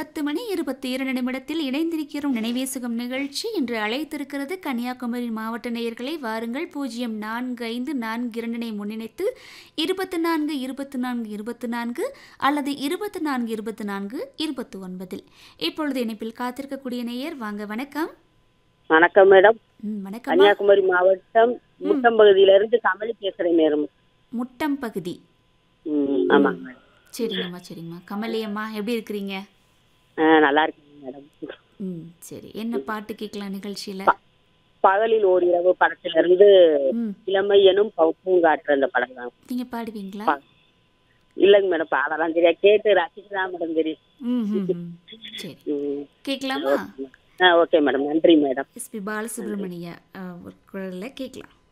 பத்து மணி இருபத்தி இரண்டு நிமிடத்தில் இணைந்திருக்கிறோம் நினைவேசுகம் நிகழ்ச்சி இன்று அழைத்திருக்கிறது கன்னியாகுமரி மாவட்ட நேயர்களை வாருங்கள் பூஜ்ஜியம் நான்கு ஐந்து நான்கு இரண்டினை முன்னிணைத்து இருபத்தி நான்கு இருபத்தி நான்கு இருபத்தி நான்கு அல்லது இருபத்தி நான்கு இருபத்தி நான்கு இருபத்தி ஒன்பதில் இப்பொழுது இணைப்பில் காத்திருக்கக்கூடிய நேயர் வாங்க வணக்கம் வணக்கம் மேடம் ம், வணக்கம் கன்னியாகுமரி மாவட்டம் முட்டம் பகுதியில இருந்து கமலி பேசுறேன் மேடம் முட்டம் பகுதி ம், ஆமாங்க மேடம் சரிங்கம்மா சரிங்கம்மா கமலி அம்மா எப்படி இருக்கிறீங்க ஆ, நல்லா இருக்கேங்க மேடம் ம் சரி என்ன பாட்டு கேட்கலாம் நிகழ்ச்சியில் பகலில் ஓரிரவு படத்துல இருந்து ம் இளமை எனும் ப- பூங்காற்று அந்த படம் தான் நீங்கள் பாடுவீங்களா பா- இல்லைங்க மேடம் பாடலாம் தெரியா கேட்டு ரசிக்கலாம் மேடம் தெரியும் ம் ம், ம் சரி ம். கேட்கலாமா ஆ ஓகே மேடம் நன்றி மேடம் எஸ்பி பாலசுப்ரமணிய குரலில் கேட்கலாம்